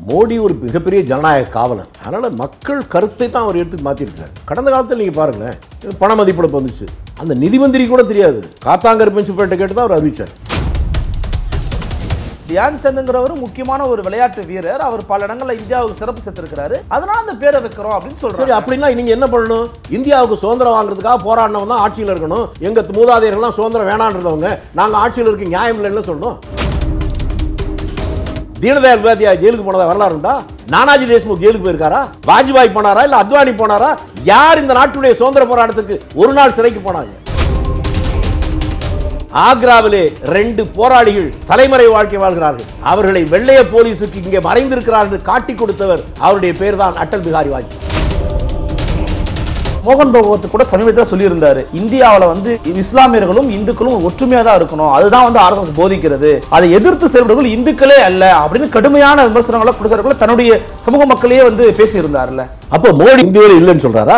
மோடி ஒரு மிகப்பெரிய ஜனநாயக காவலர் அதனால மக்கள் கருத்தை தான் அவர் எடுத்து மாத்திருக்காரு கடந்த காலத்தில் நீங்க பாருங்களேன் இது பண மதிப்பிழப்பு வந்துச்சு அந்த நிதி மந்திரி கூட தெரியாது காத்தாங்கர் பெஞ்சுப்பேட்டை கேட்டு தான் அவர் அறிவிச்சார் தியான் சந்துங்கிறவர் முக்கியமான ஒரு விளையாட்டு வீரர் அவர் பல இடங்கள்ல இந்தியாவுக்கு சிறப்பு சேர்த்திருக்கிறாரு அதனால அந்த பேரை வைக்கிறோம் அப்படின்னு சரி சொல்றாரு அப்படின்னா நீங்க என்ன பண்ணணும் இந்தியாவுக்கு சுதந்திரம் வாங்குறதுக்காக போராடினவங்க தான் ஆட்சியில் இருக்கணும் எங்க மூதாதையர்கள்லாம் சுதந்திரம் வேணான்றவங்க நாங்க ஆட்சியில் இருக்க நியாயம் இல்லைன்னு சொல்லணும் தீனதயாள் உபாத்யாயா ஜெயிலுக்கு போனதா வரலாறு உண்டா நானாஜி தேஷ்முக் ஜெயிலுக்கு போயிருக்காரா வாஜ்பாய் போனாரா இல்ல அத்வானி போனாரா யார் இந்த நாட்டுடைய சுதந்திர போராட்டத்துக்கு ஒரு நாள் சிறைக்கு போனாங்க ஆக்ராவிலே ரெண்டு போராளிகள் தலைமறை வாழ்க்கை வாழ்கிறார்கள் அவர்களை வெள்ளைய போலீசுக்கு இங்கே மறைந்திருக்கிறார் என்று காட்டிக் கொடுத்தவர் அவருடைய பேர் தான் அட்டல் பிகாரி வாஜ்பாய் மோகன் பகவத் கூட சமீபத்தில் சொல்லியிருந்தாரு இந்தியாவில் வந்து இஸ்லாமியர்களும் இந்துக்களும் ஒற்றுமையா தான் இருக்கணும் அதுதான் வந்து ஆர்எஸ்எஸ் போதிக்கிறது அதை எதிர்த்து செயல்படுகள் இந்துக்களே அல்ல அப்படின்னு கடுமையான விமர்சனங்களை குடிசார்களை தன்னுடைய சமூக மக்களையே வந்து பேசியிருந்தார்ல அப்போ மோடி இந்தியாவில் இல்லைன்னு சொல்றாரா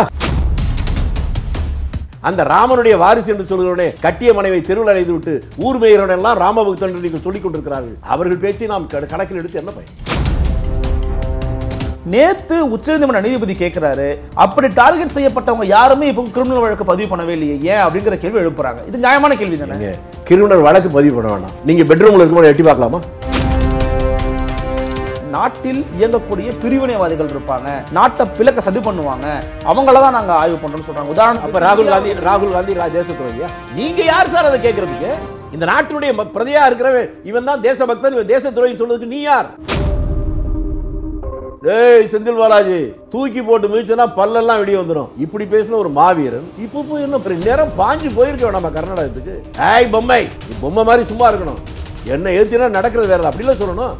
அந்த ராமனுடைய வாரிசு என்று சொல்கிறவனே கட்டிய மனைவை தெருவில் அடைந்து விட்டு ஊர் மேயருடன் எல்லாம் ராமபக்தன் என்று நீங்கள் சொல்லிக் கொண்டிருக்கிறார்கள் அவர்கள் பேச்சை நாம் கண- கணக்கில் எடுத்து என்ன பயன் நேத்து உச்சநீதிமன்ற நீதிபதி கேட்கிறாரு அப்படி டார்கெட் செய்யப்பட்டவங்க யாருமே இப்போ கிரிமினல் வழக்கு பதிவு பண்ணவே இல்லையே ஏன் அப்படிங்கிற கேள்வி எழுப்புறாங்க இது நியாயமான கேள்வி தானே நீங்க கிரிமினல் வழக்கு பதிவு பண்ண வேண்டாம் நீங்க பெட்ரூம்ல இருக்கும்போது எட்டி பார்க்கலாமா நாட்டில் இயங்கக்கூடிய பிரிவினைவாதிகள் இருப்பாங்க நாட்டை பிளக்க சதி பண்ணுவாங்க அவங்கள தான் நாங்க ஆய்வு பண்றோம்னு சொல்றாங்க அப்ப உதாரணத்துக்கு ராகுல் காந்தி ராகுல் காந்தி ரா- தேசத்துறையா நீங்க யார் சார் அதை கேட்கறதுக்கு இந்த நாட்டுடைய ம- பிரஜையா இருக்கிறவன் இவன் தான் தேசபக்தன் இவன் தேசத்துறைன்னு சொல்றதுக்கு நீ யார் டேய் செந்தில் பாலாஜி தூக்கி போட்டு மிதிச்சனா பல்லெல்லாம் வெளியே வந்துடும் இப்படி பேசின ஒரு மாவீரன் இப்போ போய் என்ன பெரிய நேரம் பாஞ்சு போயிருக்க நம்ம கர்நாடகத்துக்கு ஏய் பொம்மை நீ பொம்மை மாதிரி சும்மா இருக்கணும் என்ன ஏத்தினா நடக்கிறது வேற அப்படிலாம் சொல்லணும்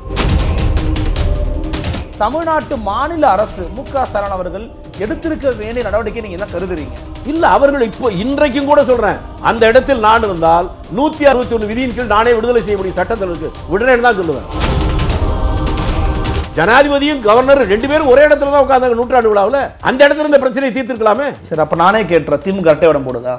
தமிழ்நாட்டு மாநில அரசு மு க ஸ்டாலின் அவர்கள் எடுத்திருக்க வேண்டிய நடவடிக்கை நீங்க என்ன கருதுறீங்க இல்ல அவர்கள் இப்போ இன்றைக்கும் கூட சொல்றேன் அந்த இடத்தில் நான் இருந்தால் நூத்தி அறுபத்தி ஒன்று விதியின் கீழ் நானே விடுதலை செய்ய முடியும் சட்டத்தில் இருக்கு விடுறேன்னு தான் சொல்லுவேன் ஜனாதிபதியும் கவர்னர் ரெண்டு பேரும் ஒரே இடத்துல தான் உட்கார்ந்தாங்க நூற்றாண்டு விழாவில் அந்த இடத்துல இந்த பிரச்சனையை தீர்த்திருக்கலாமே சரி அப்ப நானே கேட்டுறேன் திமுக அட்டை விடம் போடுதா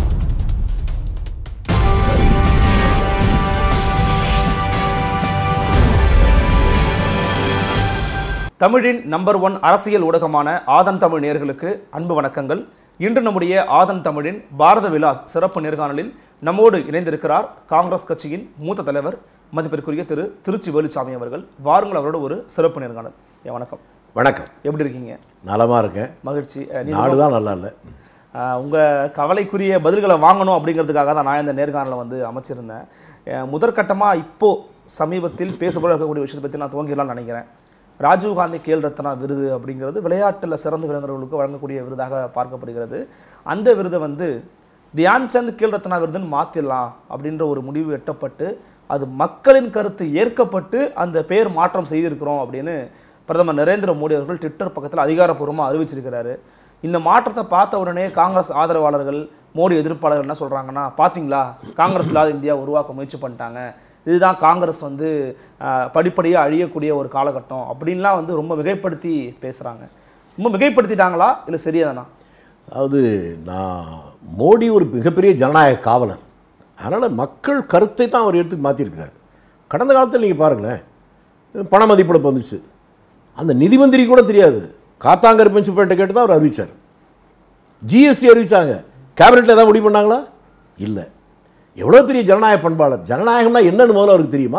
தமிழின் நம்பர் ஒன் அரசியல் ஊடகமான ஆதன் தமிழ் நேயர்களுக்கு அன்பு வணக்கங்கள் இன்று நம்முடைய ஆதன் தமிழின் பாரத விலாஸ் சிறப்பு நேர்காணலில் நம்மோடு இணைந்திருக்கிறார் காங்கிரஸ் கட்சியின் மூத்த தலைவர் மதிப்பிற்குரிய திரு திருச்சி வேலுச்சாமி அவர்கள் வாருங்கள் அவரோட ஒரு சிறப்பு நேர்காணல் ஏன் வணக்கம் வணக்கம் எப்படி இருக்கீங்க நலமா இருக்கேன் மகிழ்ச்சி அஹ், நீ நாடு தான் நல்லா இல்லை ஆஹ் உங்க கவலைக்குரிய பதில்களை வாங்கணும் அப்படிங்கிறதுக்காக தான் நான் இந்த நேர்காணலை வந்து அமைச்சிருந்தேன் அஹ் முதற்கட்டமா இப்போ சமீபத்தில் பேசப்பட இருக்கக்கூடிய விஷயத்தை பற்றி நான் துவங்கிடலாம்னு நினைக்கிறேன் ராஜீவ்காந்தி கேல் ரத்னா விருது அப்படிங்கிறது விளையாட்டில் சிறந்து விளங்குறவர்களுக்கு வழங்கக்கூடிய விருதாக பார்க்கப்படுகிறது அந்த விருதை வந்து தியான் சந்த் கேல் ரத்னா விருதுன்னு மாற்றிடலாம் அப்படின்ற ஒரு முடிவு எட்டப்பட்டு அது மக்களின் கருத்து ஏற்கப்பட்டு அந்த பெயர் மாற்றம் செய்திருக்கிறோம் அப்படின்னு பிரதமர் நரேந்திர மோடி அவர்கள் ட்விட்டர் பக்கத்தில் அதிகாரப்பூர்வமாக அறிவிச்சிருக்கிறாரு இந்த மாற்றத்தை பார்த்த உடனே காங்கிரஸ் ஆதரவாளர்கள் மோடி எதிர்ப்பாளர்கள் என்ன சொல்கிறாங்கன்னா பார்த்தீங்களா காங்கிரஸ் இல்லாத இந்தியா உருவாக்க முயற்சி பண்ணிட்டாங்க இதுதான் காங்கிரஸ் வந்து படிப்படியாக அழியக்கூடிய ஒரு காலகட்டம் அப்படின்லாம் வந்து ரொம்ப மிகைப்படுத்தி பேசுகிறாங்க ரொம்ப மிகைப்படுத்திட்டாங்களா இல்லை சரியாதானா அதாவது நான் மோடி ஒரு மிகப்பெரிய ஜனநாயக காவலர் அதனால் மக்கள் கருத்தை தான் அவர் எடுத்து மாற்றிருக்கிறார் கடந்த காலத்தில் நீங்கள் பாருங்களேன் பண மதிப்பிழப்பு வந்துச்சு அந்த நிதி மந்திரி கூட தெரியாது காத்தாங்கர் பெஞ்சுப்பேட்டை கேட்டு தான் அவர் அறிவிச்சார் ஜிஎஸ்டி அறிவிச்சாங்க கேபினெட்டில் ஏதாவது முடிவு பண்ணாங்களா இல்லை எவ்வளோ பெரிய ஜனநாயக பண்பாளர் ஜனநாயகம்னா என்னன்னு முதல்ல அவருக்கு தெரியுமா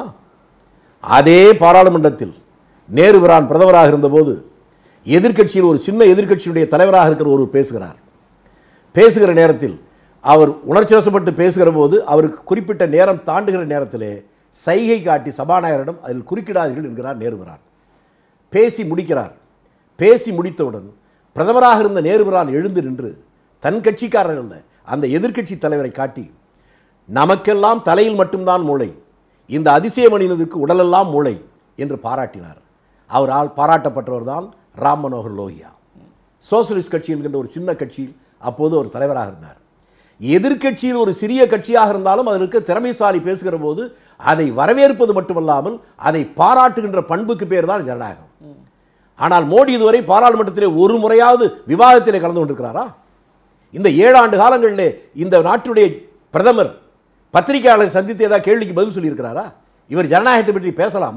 அதே பாராளுமன்றத்தில் நேரு பிரான் பிரதமராக இருந்தபோது எதிர்க்கட்சியில் ஒரு சின்ன எதிர்க்கட்சியுடைய தலைவராக இருக்கிற ஒருவர் பேசுகிறார் பேசுகிற நேரத்தில் அவர் உணர்ச்சி வசப்பட்டு பேசுகிற போது அவருக்கு குறிப்பிட்ட நேரம் தாண்டுகிற நேரத்திலே சைகை காட்டி சபாநாயகரிடம் அதில் குறுக்கிடாதீர்கள் என்கிறார் நேருபிரான் பேசி முடிக்கிறார் பேசி முடித்தவுடன் பிரதமராக இருந்த நேருபிரான் எழுந்து நின்று தன் கட்சிக்காரர் அல்ல அந்த எதிர்க்கட்சி தலைவரை காட்டி நமக்கெல்லாம் தலையில் மட்டும்தான் மூளை இந்த அதிசய மனிதனுக்கு உடலெல்லாம் மூளை என்று பாராட்டினார் அவரால் பாராட்டப்பட்டவர் தான் ராம் மனோகர் லோகியா சோசலிஸ்ட் கட்சி என்கின்ற ஒரு சின்ன கட்சியில் அப்போது ஒரு தலைவராக இருந்தார் எதிர்க்கட்சியில் ஒரு சிறிய கட்சியாக இருந்தாலும் அதற்கு திறமைசாலி பேசுகிற போது அதை வரவேற்பது மட்டுமல்லாமல் அதை பாராட்டுகின்ற பண்புக்கு பேர் தான் ஜனநாயகம் ஆனால் மோடி இதுவரை பாராளுமன்றத்திலே ஒரு முறையாவது விவாதத்திலே கலந்து கொண்டிருக்கிறாரா இந்த ஏழு ஆண்டு காலங்களிலே இந்த நாட்டுடைய பிரதமர் பத்திரிகையாளர் சந்தித்து ஏதாவது கேள்விக்கு பதில் சொல்லியிருக்கிறாரா இவர் ஜனநாயகத்தை பற்றி பேசலாமா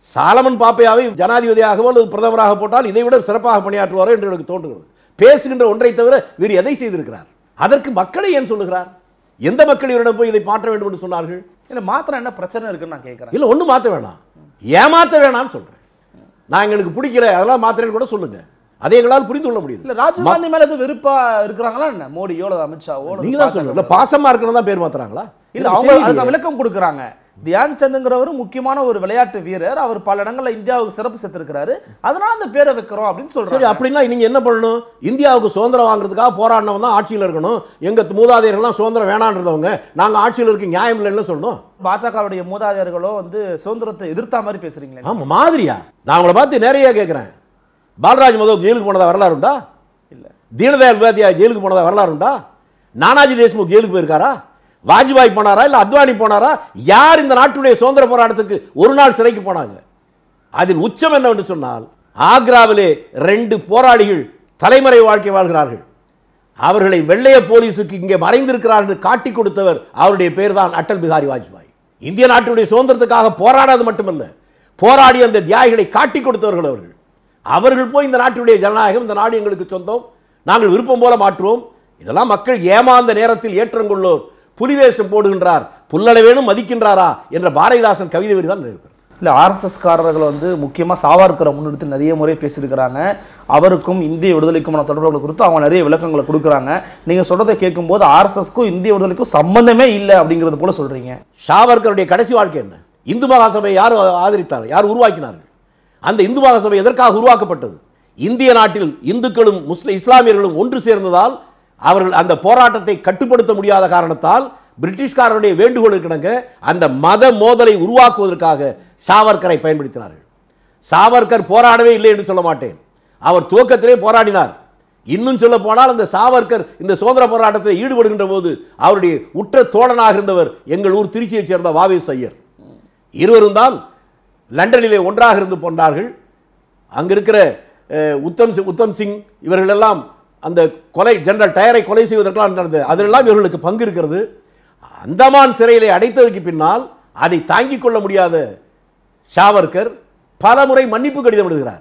சாலமன் பாப்பையாவை ஜனாதிபதியாகவோ அல்லது பிரதமராக போட்டால் இதை விட சிறப்பாக பணியாற்றுவாரோ என்று எனக்கு தோன்றுகிறது பேசுகின்ற ஒன்றை தவிர வேறு எதை செய்திருக்கிறார் அதற்கு மக்களை ஏன் சொல்லுகிறார் எந்த மக்கள் இவரிடம் போய் இதை மாற்ற வேண்டும் என்று சொன்னார்கள் இல்ல மாத்திரம் என்ன பிரச்சனை இருக்குன்னு நான் கேட்கறேன் இல்லை ஒன்றும் மாற்ற வேணாம் ஏமாற்ற வேணாம்னு சொல்கிறேன் நான் எங்களுக்கு பிடிக்கல அதெல்லாம் மாத்திரன்னு கூட சொல்லுங்க அதை எங்களால் புரிந்து கொள்ள முடியுது இல்ல ராஜீவ் காந்தி மேல எதுவும் வெறுப்பா இருக்கிறாங்களா என்ன மோடியோ அல்லது அமித்ஷாவோ அல்லது நீங்க தான் சொல்லுங்க இல்லை பாசமா இருக்கணும் தான் பேர் மாத்துறாங்களா இல்ல அவங்க அதுக்கு விளக்கம் கொடுக்குறாங்க தியான் சந்துங்கிறவர் முக்கியமான ஒரு விளையாட்டு வீரர் அவர் பல இடங்கள்ல இந்தியாவுக்கு சிறப்பு சேர்த்திருக்கிறாரு அதனால அந்த பேரை வைக்கிறோம் அப்படின்னு சரி சொல்றாங்க அப்படின்னா நீங்க என்ன பண்ணணும் இந்தியாவுக்கு சுதந்திரம் வாங்குறதுக்காக போராடினவங்க தான் ஆட்சியில் இருக்கணும் எங்க மூதாதையர்கள்லாம் சுதந்திரம் வேணான்றதவங்க நாங்க ஆட்சியில் இருக்க நியாயம் இல்லைன்னு சொல்லணும் பாஜகவுடைய மூதாதையர்களோ வந்து சுதந்திரத்தை எதிர்த்தா மாதிரி பேசுறீங்களே ஆமா மாதிரியா நான் உங்களை பார்த்து நிறைய கேட்குறேன் பாலராஜ் மதோ ஜெயிலுக்கு போனதா வரலாறு உண்டா இல்ல தீனதயாள் உபாத்யாயா ஜெயிலுக்கு போனதா வரலாறு உண்டா நானாஜி தேஷ்முக் ஜெயிலுக்கு போயிருக்காரா வாஜ்பாய் போனாரா இல்லை அத்வானி போனாரா யார் இந்த நாட்டுடைய சுதந்திர போராட்டத்துக்கு ஒரு நாள் சிறைக்கு போனாங்க அதில் உச்சம் என்னவென்று சொன்னால் ஆக்ராவிலே ரெண்டு போராளிகள் தலைமறை வாழ்க்கை வாழ்கிறார்கள் அவர்களை வெள்ளைய போலீஸுக்கு இங்கே மறைந்திருக்கிறார் என்று காட்டி கொடுத்தவர் அவருடைய பேர் தான் அடல் பிகாரி வாஜ்பாய் இந்திய நாட்டுடைய சுதந்திரத்துக்காக போராடாது மட்டுமல்ல போராடி அந்த தியாகிகளை காட்டி கொடுத்தவர்கள் அவர்கள் அவர்கள் போய் இந்த நாட்டுடைய ஜனநாயகம் இந்த நாடு எங்களுக்கு சொந்தம் நாங்கள் விருப்பம் போல மாற்றுவோம் இதெல்லாம் மக்கள் ஏமாந்த நேரத்தில் ஏற்றங்கொள்ளோர் புலிவேஷம் போடுகின்றார் புல்லளவேனும் மதிக்கின்றாரா என்ற பாரதிதாசன் கவிதை வரி தான் நினைவுகிறது இல்ல ஆர்எஸ்எஸ் காரர்கள் வந்து முக்கியமா சாவர்கரை முன்னெடுத்து நிறைய முறை பேசியிருக்கிறாங்க அவருக்கும் இந்திய விடுதலைக்குமான தொடர்புகளை குறித்து அவங்க நிறைய விளக்கங்களை கொடுக்குறாங்க நீங்க சொல்றதை கேட்கும்போது ஆர்எஸ்எஸ்க்கும் இந்திய விடுதலைக்கும் சம்பந்தமே இல்லை அப்படிங்கிறது போல சொல்றீங்க ஷாவர்கருடைய கடைசி வாழ்க்கை என்ன இந்து மகாசபையை யார் ஆதரித்தார் யார் உருவாக்கினார்கள் அந்த இந்து மகாசபை எதற்காக உருவாக்கப்பட்டது இந்திய நாட்டில் இந்துக்களும் முஸ்லிம் இஸ்லாமியர்களும் ஒன்று சேர்ந்ததால் அவர்கள் அந்த போராட்டத்தை கட்டுப்படுத்த முடியாத காரணத்தால் பிரிட்டிஷ்காரருடைய வேண்டுகோளுக்கு கிடங்க அந்த மத மோதலை உருவாக்குவதற்காக சாவர்கரை பயன்படுத்தினார்கள் சாவர்கர் போராடவே இல்லை என்று சொல்ல மாட்டேன் அவர் துவக்கத்திலே போராடினார் இன்னும் சொல்ல போனால் அந்த சாவர்கர் இந்த சுதந்திர போராட்டத்தில் ஈடுபடுகின்ற போது அவருடைய உற்ற தோழனாக இருந்தவர் எங்கள் ஊர் திருச்சியைச் சேர்ந்த வாவேஸ் ஐயர் இருவரும் தான் லண்டனிலே ஒன்றாக இருந்து போனார்கள் அங்க இருக்கிற அஹ், உத்தம் சி- உத்தம் சிங் இவர்களெல்லாம் அந்த கொலை ஜெனரல் டயரை கொலை செய்வதற்கெல்லாம் நடந்தது அதிலெல்லாம் இவர்களுக்கு பங்கு இருக்கிறது அந்தமான் சிறையிலே அடைத்ததற்கு பின்னால் அதை தாங்கிக் கொள்ள முடியாத ஷாவர்கர் பல முறை மன்னிப்பு கடிதம் எழுதுகிறார்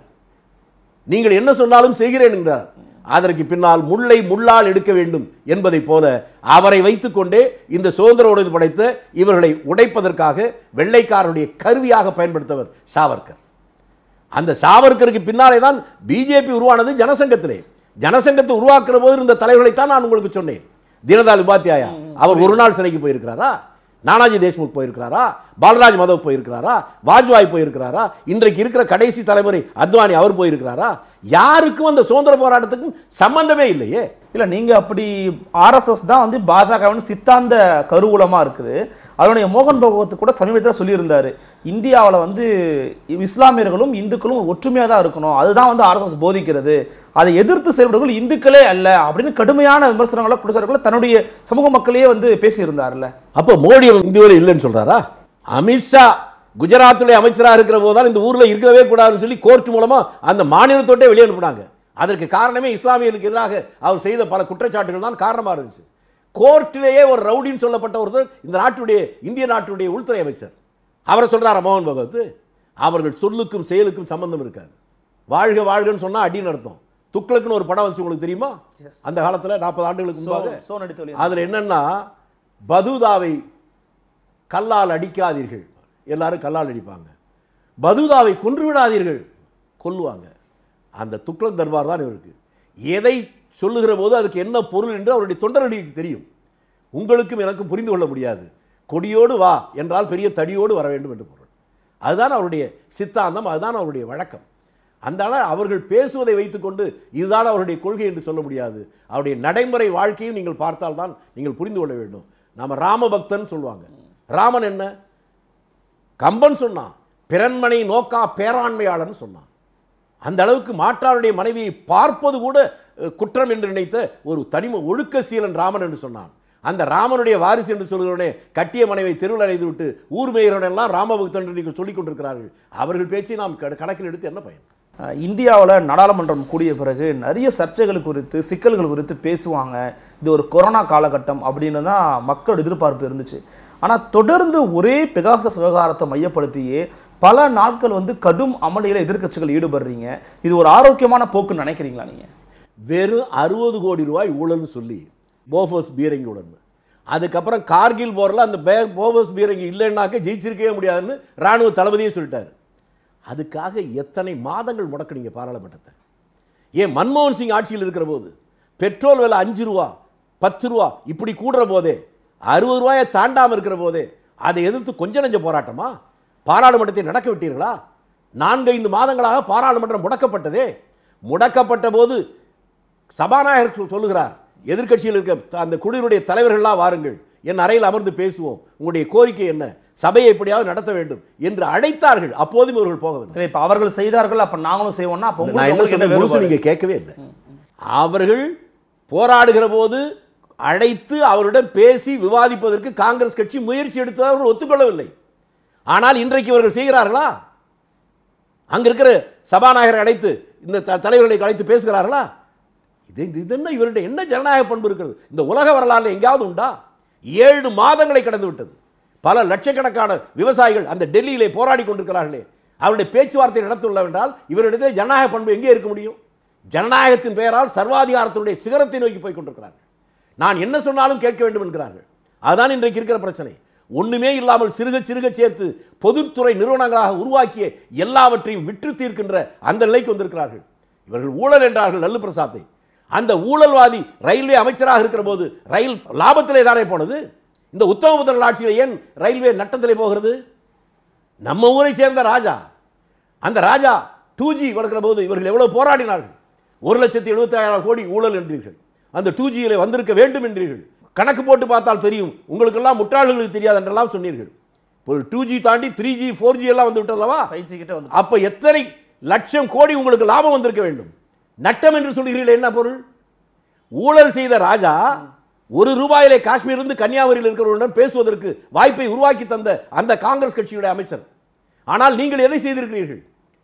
நீங்கள் என்ன சொன்னாலும் செய்கிறேன் என்கிறார் அதற்கு பின்னால் முள்ளை முள்ளால் எடுக்க வேண்டும் என்பதைப் போல அவரை வைத்துக்கொண்டே இந்த சுதந்திர உணர்வு படைத்த இவர்களை உடைப்பதற்காக வெள்ளைக்காரனுடைய கருவியாக பயன்படுத்தவர் சாவர்கர் அந்த சாவர்கருக்கு பின்னாலே தான் பிஜேபி உருவானது ஜனசங்கத்திலே ஜனசங்கத்தை உருவாக்குற போது இருந்த தலைவர்களைத்தான் நான் உங்களுக்கு சொன்னேன் தீனதயாள் உபாத்யாயா அவர் ஒரு நாள் சிறைக்கு போயிருக்கிறாரா நானாஜி தேஷ்முக் போயிருக்கிறாரா பாலராஜ் மதவ் போயிருக்கிறாரா வாஜ்பாய் போயிருக்கிறாரா இன்றைக்கு இருக்கிற கடைசி தலைமுறை அத்வானி அவர் போயிருக்கிறாரா யாருக்கும் அந்த சுதந்திர போராட்டத்துக்கும் சம்பந்தமே இல்லையே இல்ல நீங்க அப்படி ஆர்எஸ்எஸ் தான் வந்து பாஜகவின் சித்தாந்த கருவூலமா இருக்குது அதனுடைய மோகன் பகவத் கூட சமீபத்தில் சொல்லியிருந்தாரு இந்தியாவில் வந்து இஸ்லாமியர்களும் இந்துக்களும் ஒற்றுமையாக தான் இருக்கணும் அதுதான் வந்து ஆர்எஸ்எஸ் போதிக்கிறது அதை எதிர்த்து செயல்படுகள் இந்துக்களே அல்ல அப்படின்னு கடுமையான விமர்சனங்களை குடிசார்களை தன்னுடைய சமூக மக்களையே வந்து பேசியிருந்தார்ல அப்போ மோடி இந்தியாவில் இல்லைன்னு சொல்றாரா அமித்ஷா குஜராத்துடைய அமைச்சராக இருக்கிற போது தான் இந்த ஊரில் இருக்கவே கூடாதுன்னு சொல்லி கோர்ட் மூலமா அந்த மாநிலத்தோட்டே வெளியே அனுப்புனாங்க அதற்கு காரணமே இஸ்லாமியர்களுக்கு எதிராக அவர் செய்த பல குற்றச்சாட்டுகள் தான் காரணமாக இருந்துச்சு கோர்ட்டிலேயே ஒரு ரவுடின்னு சொல்லப்பட்ட ஒருத்தர் இந்த நாட்டுடைய இந்திய நாட்டுடைய உள்துறை அமைச்சர் அவரை சொல்றாரா மோகன் பகவத் அவர்கள் சொல்லுக்கும் செயலுக்கும் சம்பந்தம் இருக்காது வாழ்க வாழ்கன்னு சொன்னா அடின்னு அர்த்தம் துக்ளக்குன்னு ஒரு படம் வந்துச்சு உங்களுக்கு தெரியுமா அந்த காலத்துல நாற்பது ஆண்டுகளுக்கு முன்பாக சோ நடித்து வெளியே அதில் என்னன்னா பதுதாவை கல்லால் அடிக்காதீர்கள் எல்லாரும் கல்லால் அடிப்பாங்க பதுதாவை கொன்று விடாதீர்கள் கொல்லுவாங்க அந்த துக்ளக் தர்பார் தான் இவருக்கு எதை சொல்லுகிற போது அதுக்கு என்ன பொருள் என்று அவருடைய தொண்டரடிக்கு தெரியும் உங்களுக்கும் எனக்கும் புரிந்து கொள்ள முடியாது கொடியோடு வா என்றால் பெரிய தடியோடு வர வேண்டும் என்று பொருள் அதுதான் அவருடைய சித்தாந்தம் அதுதான் அவருடைய வழக்கம் அந்த அளவு அவர்கள் பேசுவதை வைத்துக்கொண்டு இதுதான் அவருடைய கொள்கை என்று சொல்ல முடியாது அவருடைய நடைமுறை வாழ்க்கையும் நீங்கள் பார்த்தால்தான் நீங்கள் புரிந்து கொள்ள வேண்டும் நாம ராமபக்தன் சொல்லுவாங்க ராமன் என்ன கம்பன் சொன்னான் பிறன்மனை நோக்கா பேராண்மையாளன் சொன்னான் அந்த அளவுக்கு மாற்றாருடைய மனைவியை பார்ப்பது கூட அஹ், குற்றம் என்று நினைத்த ஒரு தனிம ஒழுக்க சீலன் ராமன் என்று சொன்னான் அந்த ராமனுடைய வாரிசு என்று சொல்கிறவனே கட்டிய மனைவை தெருவில் அழைத்து விட்டு ஊர் மேயரோடெல்லாம் ராமபக்தன் என்று நீங்கள் சொல்லிக் கொண்டிருக்கிறார்கள் அவர்கள் பேச்சை நாம் கண- கணக்கில் எடுத்து என்ன பயன் அஹ் இந்தியாவுல நாடாளுமன்றம் கூடிய பிறகு நிறைய சர்ச்சைகள் குறித்து சிக்கல்கள் குறித்து பேசுவாங்க இது ஒரு கொரோனா காலகட்டம் அப்படின்னு தான் மக்களோட எதிர்பார்ப்பு இருந்துச்சு ஆனா தொடர்ந்து ஒரே பெகாசஸ் விவகாரத்தை மையப்படுத்தியே பல நாட்கள் வந்து கடும் அமளியில எதிர்க்கட்சிகள் ஈடுபடுறீங்க இது ஒரு ஆரோக்கியமான போக்குன்னு நினைக்கிறீங்களா நீங்க வெறும் அறுபது கோடி ரூபாய் ஊழல்னு சொல்லி போஃபர்ஸ் பீரங்கி உடனே அதுக்கப்புறம் கார்கில் போரில் அந்த பே போஃபர்ஸ் பீரங்கி இல்லைன்னாக்க ஜெயிச்சிருக்கவே முடியாதுன்னு ராணுவ தளபதியே சொல்லிட்டாரு அதுக்காக எத்தனை மாதங்கள் முடக்குனீங்க பாராளுமன்றத்தை ஏன் மன்மோகன் சிங் ஆட்சியில் இருக்கிற போது பெட்ரோல் விலை அஞ்சு ரூபா பத்து ரூபா இப்படி கூடுற போதே அறுபது ரூபாயை தாண்டாமல் இருக்கிற போதே அதை எதிர்த்து கொஞ்ச நெஞ்ச போராட்டமா பாராளுமன்றத்தை நடக்க விட்டீர்களா நான்கைந்து மாதங்களாக பாராளுமன்றம் முடக்கப்பட்டதே முடக்கப்பட்ட போது சபாநாயகர் சொ- சொல்லுகிறார் எதிர்க்கட்சியில் இருக்க த- அந்த குழுவினுடைய தலைவர்கள்லாம் வாருங்கள் என் அறையில் அமர்ந்து பேசுவோம் உங்களுடைய கோரிக்கை என்ன சபையை எப்படியாவது நடத்த வேண்டும் என்று அழைத்தார்கள் அப்போதும் இவர்கள் போகவில்லை சரி, இப்ப அவர்கள் செய்தார்கள் அப்ப நாங்களும் செய்வோம்னா அப்ப நான் உங்களுக்கு என்ன உங்களுக்கு என்ன சொன்னேன் முழுசு வேறுபாடு? நீங்க கேட்கவே இல்லை அவர்கள் போராடுகிற போது அழைத்து அவருடன் பேசி விவாதிப்பதற்கு காங்கிரஸ் கட்சி முயற்சி எடுத்ததை அவர்கள் ஒத்துக்கொள்ளவில்லை ஆனால் இன்றைக்கு இவர்கள் செய்கிறார்களா அங்க இருக்கிற சபாநாயகரை அழைத்து இந்த த- தலைவர்களை அழைத்து பேசுகிறார்களா இது இது என்ன இவருடைய என்ன ஜனநாயக பண்பு இருக்கிறது இந்த உலக வரலாறுல எங்கேயாவது உண்டா ஏழு மாதங்களை கடந்து விட்டது பல லட்சக்கணக்கான விவசாயிகள் அந்த டெல்லியிலே போராடி கொண்டிருக்கிறார்களே அவருடைய பேச்சுவார்த்தை நடத்துள்ள என்றால் இவரிடத்தில் ஜனநாயக பண்பு எங்கே இருக்க முடியும் ஜனநாயகத்தின் பெயரால் சர்வாதிகாரத்தினுடைய சிகரத்தை நோக்கி போய் கொண்டிருக்கிறார்கள் நான் என்ன சொன்னாலும் கேட்க வேண்டும் என்கிறார்கள் அதுதான் இன்றைக்கு இருக்கிற பிரச்சனை ஒண்ணுமே இல்லாமல் சிறுக சிறுக சேர்த்து பொதுத்துறை நிறுவனங்களாக உருவாக்கிய எல்லாவற்றையும் விற்று தீர்க்கின்ற அந்த நிலைக்கு வந்திருக்கிறார்கள் இவர்கள் ஊழல் என்றார்கள் நல்லு பிரசாத்தை அந்த ஊழல்வாதி ரயில்வே அமைச்சராக இருக்கிற போது ரயில் லாபத்திலே தானே போனது இந்த உத்தமபுத்திரன் ஆட்சியில் ஏன் ரயில்வே நட்டத்திலே போகிறது நம்ம ஊரை சேர்ந்த ராஜா அந்த ராஜா டூ ஜி வளர்க்கிற போது இவர்கள் எவ்வளவு போராடினார்கள் ஒரு லட்சத்தி எழுபத்தாயிரம் கோடி ஊழல் என்றீர்கள் அந்த டூ ஜியில் வந்திருக்க வேண்டும் என்றீர்கள் கணக்கு போட்டு பார்த்தால் தெரியும் உங்களுக்கெல்லாம் முட்டாள்களுக்கு தெரியாது என்றெல்லாம் சொன்னீர்கள் இப்போ டூ ஜி தாண்டி த்ரீ ஜி ஃபோர் ஜி எல்லாம் வந்து விட்டதல்லவா 5G கிட்ட வந்து அப்ப எத்தனை லட்சம் கோடி உங்களுக்கு லாபம் வந்திருக்க வேண்டும் நட்டம் என்று சொல்கிறீர்கள் என்ன பொருள் ஊழல் செய்த ராஜா ஒரு ரூபாயிலே காஷ்மீரிலிருந்து கன்னியாகுமரியில் இருக்கிறவருடன் பேசுவதற்கு வாய்ப்பை உருவாக்கி தந்த அந்த காங்கிரஸ் கட்சியுடைய அமைச்சர் ஆனால் நீங்கள் எதை செய்திருக்கிறீர்கள்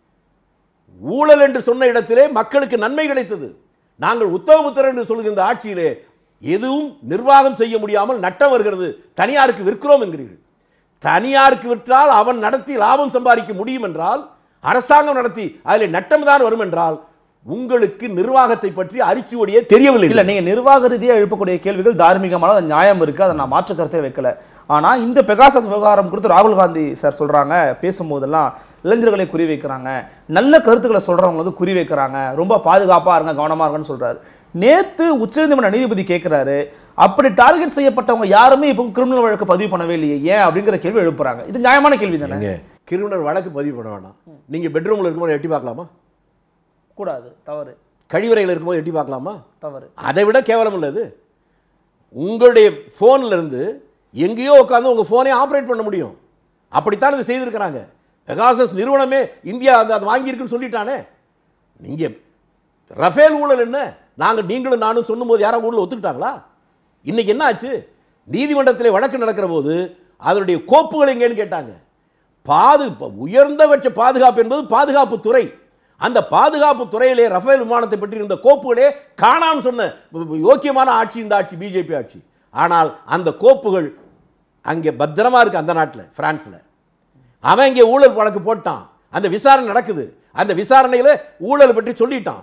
ஊழல் என்று சொன்ன இடத்திலே மக்களுக்கு நன்மை கிடைத்தது நாங்கள் உத்தமபுத்திரன் என்று சொல்கிற இந்த ஆட்சியிலே எதுவும் நிர்வாகம் செய்ய முடியாமல் நட்டம் வருகிறது தனியாருக்கு விற்கிறோம் என்கிறீர்கள் தனியாருக்கு விற்றால் அவன் நடத்தி லாபம் சம்பாதிக்க முடியும் என்றால் அரசாங்கம் நடத்தி அதில் நட்டம் தான் வரும் என்றால் உங்களுக்கு நிர்வாகத்தை பற்றி அரிச்சுவடியே தெரியவில்லை இல்ல நீங்க நிர்வாக ரீதியா எழுப்பக்கூடிய கேள்விகள் தார்மீகமான அது நியாயம் இருக்கு அதை நான் மாற்று கருத்தே வைக்கல ஆனா இந்த பெகாசஸ் விவகாரம் குறித்து ராகுல் காந்தி சார் சொல்றாங்க பேசும்போதெல்லாம் இளைஞர்களை குறி வைக்கிறாங்க நல்ல கருத்துக்களை சொல்றவங்க வந்து குறி வைக்கிறாங்க ரொம்ப பாதுகாப்பா இருங்க கவனமா இருங்கன்னு சொல்றாரு நேத்து உச்சநீதிமன்ற நீதிபதி கேட்கிறாரு அப்படி டார்கெட் செய்யப்பட்டவங்க யாருமே இப்போ கிரிமினல் வழக்கு பதிவு பண்ணவே இல்லையே ஏன் அப்படிங்கிற கேள்வி எழுப்புறாங்க இது நியாயமான கேள்வி தானே நீங்க கிரிமினல் வழக்கு பதிவு பண்ண வேணாம் நீங்க பெட்ரூம்ல இருக்கும்போது எட்டி பார்க்கலாமா கூடாது தவறு கழிவறையில் இருக்கும்போது எட்டி பார்க்கலாமா தவறு அதை விட கேவலம் இல்லது உங்களுடைய ஃபோன்ல இருந்து எங்கேயோ உட்காந்து உங்கள் ஃபோனே ஆப்ரேட் பண்ண முடியும் அப்படித்தான் இதை செய்திருக்கிறாங்க பெகாசஸ் நிறுவனமே இந்தியா அதை அதை வாங்கியிருக்குன்னு சொல்லிட்டானே நீங்கள் ரஃபேல் ஊழல் என்ன நாங்கள் நீங்களும் நானும் சொல்லும்போது யாரோ ஊழல் ஒத்துக்கிட்டாங்களா இன்னைக்கு என்ன ஆச்சு நீதிமன்றத்தில் வழக்கு நடக்கிற போது அதனுடைய கோப்புகள் எங்கேன்னு கேட்டாங்க பாது ப- உயர்ந்தபட்ச பாதுகாப்பு என்பது பாதுகாப்பு துறை அந்த பாதுகாப்பு துறையிலே ரஃபேல் விமானத்தை பற்றி இருந்த கோப்புகளே காணான்னு சொன்ன ப- ப- யோக்கியமான ஆட்சி இந்த ஆட்சி பிஜேபி ஆட்சி ஆனால் அந்த கோப்புகள் அங்கே பத்திரமா இருக்கு அந்த நாட்டில் பிரான்ஸில் அவன் இங்கே ஊழல் வழக்கு போட்டான் அந்த விசாரணை நடக்குது அந்த விசாரணையில் ஊழல் பற்றி சொல்லிட்டான்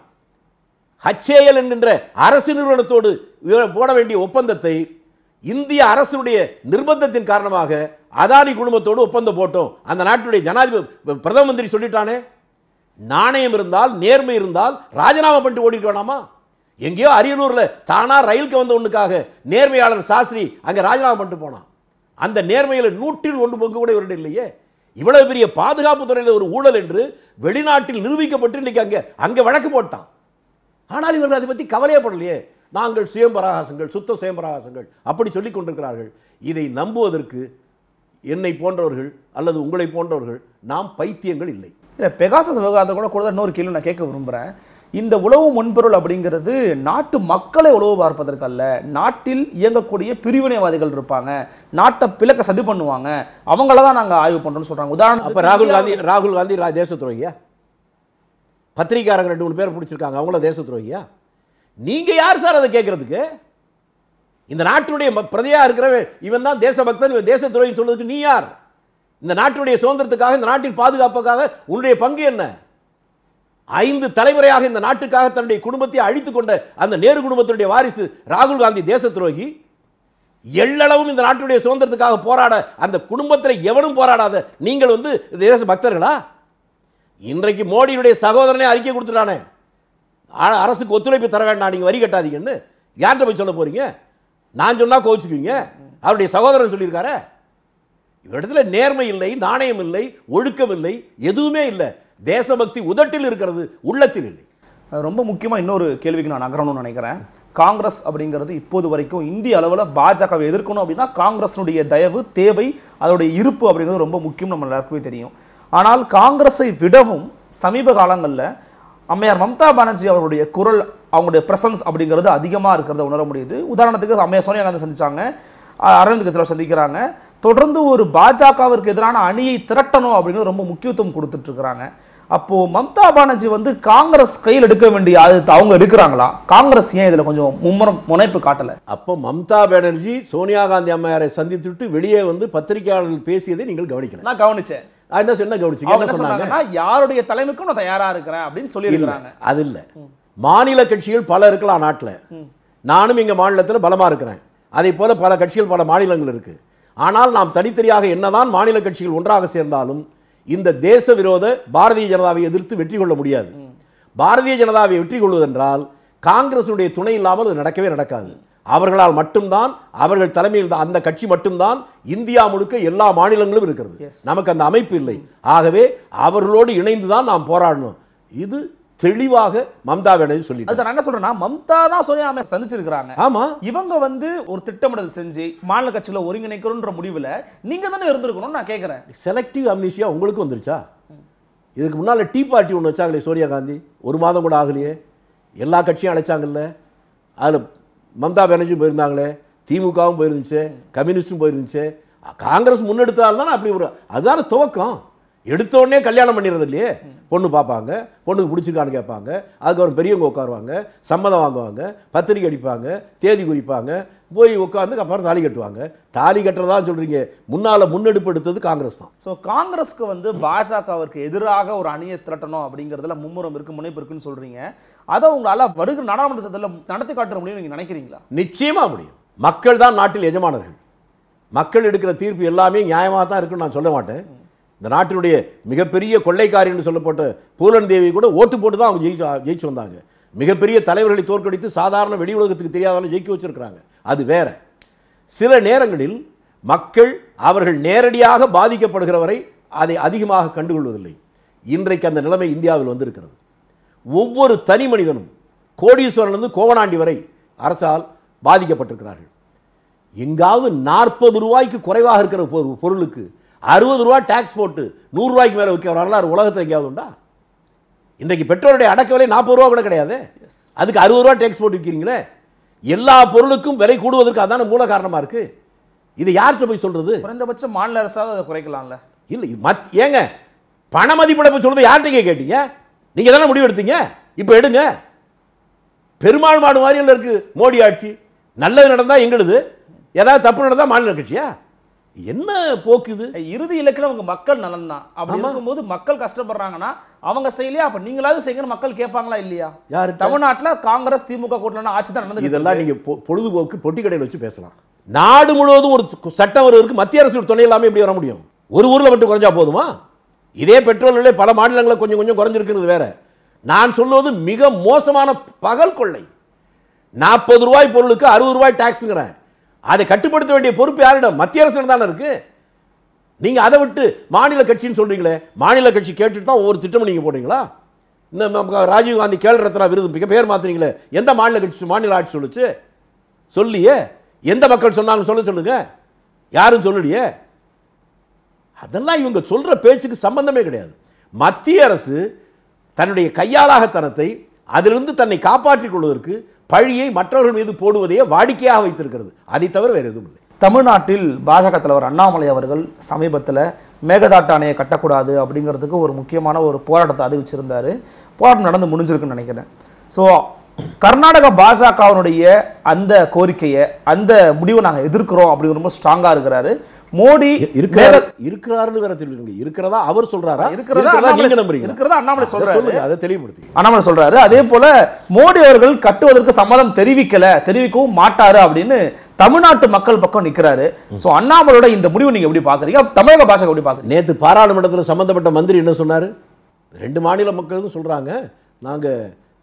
ஹச்ஏஎல் என்கின்ற அரசு நிறுவனத்தோடு இவர் போட வேண்டிய ஒப்பந்தத்தை இந்திய அரசுடைய நிர்பந்தத்தின் காரணமாக அதானி குழுமத்தோடு ஒப்பந்தம் போட்டோம் அந்த நாட்டுடைய ஜனாதிபதி பிரதம மந்திரி சொல்லிட்டானே நாணயம் இருந்தால் நேர்மை இருந்தால் ராஜினாமா பண்ணிட்டு ஓடிக்க வேணாமா எங்கேயோ அரியலூர்ல தானா ரயிலுக்கு வந்த ஒண்ணுக்காக நேர்மையாளர் சாஸ்திரி அங்க ராஜினாமா பண்ணிட்டு போனான் அந்த நேர்மையில நூற்றில் ஒன்று பங்கு கூட இவரிடம் இல்லையே இவ்வளவு பெரிய பாதுகாப்பு துறையில் ஒரு ஊழல் என்று வெளிநாட்டில் நிரூபிக்கப்பட்டு இன்னைக்கு அங்க அங்க வழக்கு போட்டான் ஆனால் இவர்கள் அதை பற்றி கவலையே படலையே நாங்கள் சுயம்பராகாசங்கள் சுத்த சுயம்பராகாசங்கள் அப்படி சொல்லிக் கொண்டிருக்கிறார்கள் இதை நம்புவதற்கு என்னை போன்றவர்கள் அல்லது உங்களை போன்றவர்கள் நாம் பைத்தியங்கள் இல்லை இல்லை பெகாசஸ் விவகாரத்தை கூட கூட இன்னொரு கேள்வி நான் கேட்க விரும்புகிறேன் இந்த உளவு முன்பொருள் அப்படிங்கிறது நாட்டு மக்களை உளவு பார்ப்பதற்கல்ல நாட்டில் இயங்கக்கூடிய பிரிவினைவாதிகள் இருப்பாங்க நாட்டை பிளக்க சதி பண்ணுவாங்க அவங்கள தான் நாங்கள் ஆய்வு பண்ணுறோம்னு சொல்கிறாங்க அப்ப ராகுல் காந்தி ராகுல் காந்தி ரா- தேச துரோகியா பத்திரிக்காரங்க ரெண்டு மூணு பேரை பிடிச்சிருக்காங்க அவங்கள தேச துரோகியா நீங்கள் யார் சார் அதை கேட்குறதுக்கு இந்த நாட்டுடைய ம- பிரஜையா இருக்கிறவன் இவன் தான் தேசபக்தன் இவன் தேச துரோகின்னு சொல்றதுக்கு நீ யார் இந்த நாட்டுடைய சுதந்திரத்துக்காக இந்த நாட்டின் பாதுகாப்புக்காக உன்னுடைய பங்கு என்ன ஐந்து தலைமுறையாக இந்த நாட்டுக்காக தன்னுடைய குடும்பத்தை அழித்துக் கொண்ட அந்த நேரு குடும்பத்தினுடைய வாரிசு ராகுல் காந்தி தேச துரோகி எள்ளளவும் இந்த நாட்டுடைய சுதந்திரத்துக்காக போராட அந்த குடும்பத்தில் எவனும் போராடாத நீங்கள் வந்து தேச பக்தர்களா இன்றைக்கு மோடியுடைய சகோதரனே அறிக்கை கொடுத்துட்டானே அ- அரசுக்கு ஒத்துழைப்பு தர வேண்டாம் நீங்கள் வரி கட்டாதீங்கன்னு யார்கிட்ட போய் சொல்ல போறீங்க நான் சொன்னா கோவிச்சுக்குவீங்க அவருடைய சகோதரன் சொல்லியிருக்காரே இவரிடத்துல நேர்மை இல்லை நாணயம் இல்லை ஒழுக்கம் இல்லை எதுவுமே இல்லை தேசபக்தி உதட்டில் இருக்கிறது உள்ளத்தில் இல்லை அது ரொம்ப முக்கியமாக இன்னொரு கேள்விக்கு நான் நகரணும்னு நினைக்கிறேன் காங்கிரஸ் அப்படிங்கிறது இப்போது வரைக்கும் இந்திய அளவில் பாஜகவை எதிர்க்கணும் அப்படின்னா காங்கிரஸினுடைய தயவு தேவை அதோடைய இருப்பு அப்படிங்கிறது ரொம்ப முக்கியம் நம்ம எல்லாருக்குமே தெரியும் ஆனால் காங்கிரஸை விடவும் சமீப காலங்களில் அம்மையார் மம்தா பானர்ஜி அவருடைய குரல் அவங்களுடைய பிரசன்ஸ் அப்படிங்கிறது அதிகமாக இருக்கிறத உணர முடியுது உதாரணத்துக்கு அம்மையார் சோனியா காந்தி சந்திச்சாங்க அஹ் அரவிந்த் கெஜ்ரிவால் சந்திக்கிறாங்க தொடர்ந்து ஒரு பாஜகவிற்கு எதிரான அணியை திரட்டணும் அப்படிங்கிறது ரொம்ப முக்கியத்துவம் கொடுத்துட்டு இருக்கிறாங்க அப்போ மம்தா பானர்ஜி வந்து காங்கிரஸ் கையில் எடுக்க வேண்டிய அது அவங்க எடுக்கிறாங்களா காங்கிரஸ் ஏன் இதுல கொஞ்சம் மும்முரம் முனைப்பு காட்டல அப்போ மம்தா பானர்ஜி சோனியா காந்தி அம்மையாரை சந்தித்துவிட்டு வெளியே வந்து பத்திரிகையாளர்கள் பேசியதை நீங்கள் கவனிக்கல நான் கவனிச்சேன் நான் என்ன சொன்ன கவனிச்சீங்க அவங்க என்ன என்ன சொன்னாங்க சொன்னாங்கன்னா யாருடைய தலைமைக்கும் நான் தயாரா இருக்கிறேன் அப்படின்னு சொல்லி இல்ல இருக்கிறாங்க அது இல்ல மாநில கட்சிகள் பல இருக்கலாம் நாட்டுல நானும் எங்க மாநிலத்தில் பலமா இருக்கிறேன் அதே போல பல கட்சிகள் பல மாநிலங்கள் இருக்கு ஆனால் நாம் தனித்தனியாக என்னதான் மாநில கட்சிகள் ஒன்றாக சேர்ந்தாலும் இந்த தேச விரோத பாரதிய ஜனதாவை எதிர்த்து வெற்றி கொள்ள முடியாது பாரதிய ஜனதாவை வெற்றி கொள்வதென்றால் காங்கிரசுடைய துணை இல்லாமல் அது நடக்கவே நடக்காது அவர்களால் மட்டும்தான் அவர்கள் தலைமையில் தான் அந்த கட்சி மட்டும்தான் இந்தியா முழுக்க எல்லா மாநிலங்களும் இருக்கிறது Yes. நமக்கு அந்த அமைப்பு இல்லை ஆகவே அவர்களோடு இணைந்து தான் நாம் போராடணும் இது தெளிவாக மம்தா பானர்ஜி சொல்லிட்டாங்க அது நான் என்ன சொல்றேன்னா மம்தா தான் சோனியா அம்மையார் சந்திச்சிருக்கிறாங்க ஆமா இவங்க வந்து ஒரு திட்டமிடல் செஞ்சு மாநில கட்சியில ஒருங்கிணைக்கணும்ன்ற முடிவுல நீங்க தானே இருந்திருக்கணும்னு நான் கேட்கிறேன் செலக்டிவ் அம்னிஷியா உங்களுக்கு வந்துருச்சா இதுக்கு முன்னால் டீ பார்ட்டி ஒன்று வச்சாங்களே சோனியா காந்தி ஒரு மாதம் கூட ஆகலையே எல்லா கட்சியும் அழைச்சாங்கல்ல அதில் மம்தா பானர்ஜியும் போயிருந்தாங்களே திமுகவும் போயிருந்துச்சு கம்யூனிஸ்டும் போயிருந்துச்சு காங்கிரஸ் முன்னெடுத்தால் தானே அப்படி ஒரு அதுதானே துவக்கம் எடுத்த உடனே கல்யாணம் பண்ணிடுறது இல்லையே பொண்ணு பார்ப்பாங்க பொண்ணுக்கு பிடிச்சிருக்கான்னு கேட்பாங்க அதுக்கப்புறம் பெரியவங்க உட்காருவாங்க சம்மதம் வாங்குவாங்க பத்திரிக்கை அடிப்பாங்க தேதி குறிப்பாங்க போய் உட்காந்து அப்புறம் தாலி கட்டுவாங்க தாலி கட்டுறதா சொல்கிறீங்க முன்னால் முன்னெடுப்பு எடுத்தது காங்கிரஸ் தான் ஸோ காங்கிரஸ்க்கு வந்து பாஜகவிற்கு எதிராக ஒரு அணியை திரட்டணும் அப்படிங்கிறதுல மும்முரம் இருக்கு முனைப்பு இருக்குன்னு சொல்றீங்க அதை உங்களால வருகிற நாடாளுமன்றத்தில் நடத்தி காட்ட முடியும்னு நீங்க நினைக்கிறீங்களா நிச்சயமா முடியும் மக்கள் தான் நாட்டில் எஜமானர்கள் மக்கள் எடுக்கிற தீர்ப்பு எல்லாமே நியாயமாக தான் இருக்குன்னு நான் சொல்ல மாட்டேன் இந்த நாட்டினுடைய மிகப்பெரிய கொள்ளைக்காரின்னு சொல்லப்பட்ட பூலன் தேவி கூட ஓட்டு போட்டு தான் அவங்க ஜெயிச்சு ஜெயிச்சு வந்தாங்க மிகப்பெரிய தலைவர்களை தோற்கடித்து சாதாரண வெளி உலகத்துக்கு தெரியாதவங்க ஜெயிக்க வச்சிருக்கிறாங்க அது வேற சில நேரங்களில் மக்கள் அவர்கள் நேரடியாக பாதிக்கப்படுகிறவரை அதை அதிகமாக கண்டுகொள்வதில்லை இன்றைக்கு அந்த நிலைமை இந்தியாவில் வந்திருக்கிறது ஒவ்வொரு தனி மனிதனும் கோடீஸ்வரனிலிருந்து கோவனாண்டி வரை அரசால் பாதிக்கப்பட்டிருக்கிறார்கள் எங்காவது நாற்பது ரூபாய்க்கு குறைவாக இருக்கிற பொரு- பொருளுக்கு அறுபது ரூபா டேக்ஸ் போட்டு நூறு ரூபாய்க்கு மேலே விற்க வரலாறு உலகத்தில் எங்கேயாவது உண்டா இன்றைக்கு பெட்ரோலுடைய அடக்க விலை நாற்பது ரூபா கூட கிடையாது அதுக்கு அறுபது ரூபா டேக்ஸ் போட்டு விற்கிறீங்களே எல்லா பொருளுக்கும் விலை கூடுவதற்கு அதான மூல காரணமாக இருக்கு இதை யார்கிட்ட போய் சொல்றது குறைந்தபட்சம் மாநில அரசாவது அதை குறைக்கலாம்ல இல்லை மத் ஏங்க பண மதிப்பிழப்பு சொல்லும்போது யார்கிட்ட கேட்டீங்க நீங்கள் தானே முடிவு எடுத்தீங்க இப்போ எடுங்க பெருமாள் மாடு மாதிரியில் இருக்கு மோடி ஆட்சி நல்லது நடந்தால் எங்களுது ஏதாவது தப்பு நடந்தால் மாநில கட்சியா என்ன போக்கு இது இறுதி இலக்கில் உங்க மக்கள் நலன் தான் அப்படி இருக்கும்போது மக்கள் கஷ்டப்படுறாங்கன்னா அவங்க செய்யலையா அப்ப நீங்களாவது செய்யணும் மக்கள் கேட்பாங்களா இல்லையா யாரு தமிழ்நாட்டுல காங்கிரஸ் திமுக கூட்டணி ஆட்சி தான் நடந்து இதெல்லாம் நீங்கள் பொழுதுபோக்கு பொட்டி கடையில் வச்சு பேசலாம் நாடு முழுவதும் ஒரு சட்டம் வருவதற்கு மத்திய அரசு துணை இல்லாமல் எப்படி வர முடியும் ஒரு ஊரில் மட்டும் குறைஞ்சா போதுமா இதே பெட்ரோல் விலை பல மாநிலங்களில் கொஞ்சம் கொஞ்சம் குறைஞ்சிருக்கிறது வேற நான் சொல்வது மிக மோசமான பகல் கொள்ளை நாற்பது ரூபாய் பொருளுக்கு அறுபது ரூபாய் டாக்ஸுங்கிறேன் அதை கட்டுப்படுத்த வேண்டிய பொறுப்பு யாரிடம் மத்திய அரசு தானே இருக்கு நீங்க அதை விட்டு மாநில கட்சின்னு சொல்றீங்களே மாநில கட்சி கேட்டுட்டு தான் ஒவ்வொரு திட்டமும் நீங்க போடுறீங்களா இந்த நமக்கு ராஜீவ் காந்தி கேள் ரத்னா விருது மிக பேர் மாத்துறீங்களே எந்த மாநில கட்சி மாநில ஆட்சி சொல்லுச்சு சொல்லியே எந்த மக்கள் சொன்னாங்க சொல்ல சொல்லுங்க யாரும் சொல்லலையே அதெல்லாம் இவங்க சொல்ற பேச்சுக்கு சம்பந்தமே கிடையாது மத்திய அரசு தன்னுடைய கையாளாகத்தனத்தை அதிலிருந்து தன்னை காப்பாற்றிக் கொள்வதற்கு பழியை மற்றவர்கள் மீது போடுவதையே வாடிக்கையாக வைத்திருக்கிறது அதை தவிர வேறு எதுவும் இல்லை தமிழ்நாட்டில் பாஜக தலைவர் அண்ணாமலை அவர்கள் சமீபத்தில் மேகதாட்டு அணையை கட்டக்கூடாது அப்படிங்கிறதுக்கு ஒரு முக்கியமான ஒரு போராட்டத்தை அறிவிச்சிருந்தாரு போராட்டம் நடந்து முடிஞ்சிருக்குன்னு நினைக்கிறேன் ஸோ கர்நாடக பாஜகவினுடைய அந்த கோரிக்கையை அந்த முடிவை நாங்கள் எதிர்க்கிறோம் அப்படிங்கிற ரொம்ப ஸ்ட்ராங்காக இருக்கிறாரு மோடி இருக்கிறாரு இருக்கிறாருன்னு வேற தெரியுங்க இருக்கிறதா அவர் சொல்றாரா இருக்கிறதா இருக்கிறதா நீங்க அண்ணாமலை- நம்புறீங்க இருக்கிறதா அண்ணாமலை சொல்றாரு. சொல்லுங்க அதை தெளிவுபடுத்தி அண்ணாமலை சொல்றாரு அதே போல மோடி அவர்கள் கட்டுவதற்கு சம்மதம் தெரிவிக்கல தெரிவிக்கவும் மாட்டாரு அப்படின்னு தமிழ்நாட்டு மக்கள் பக்கம் நிக்கிறாரு சோ அண்ணாமலையோட இந்த முடிவு நீங்க எப்படி பாக்குறீங்க தமிழக பாஷை எப்படி பாக்குறீங்க நேற்று பாராளுமன்றத்தில் சம்பந்தப்பட்ட மந்திரி என்ன சொன்னார் ரெண்டு மாநில மக்களும் சொல்கிறாங்க நாங்கள்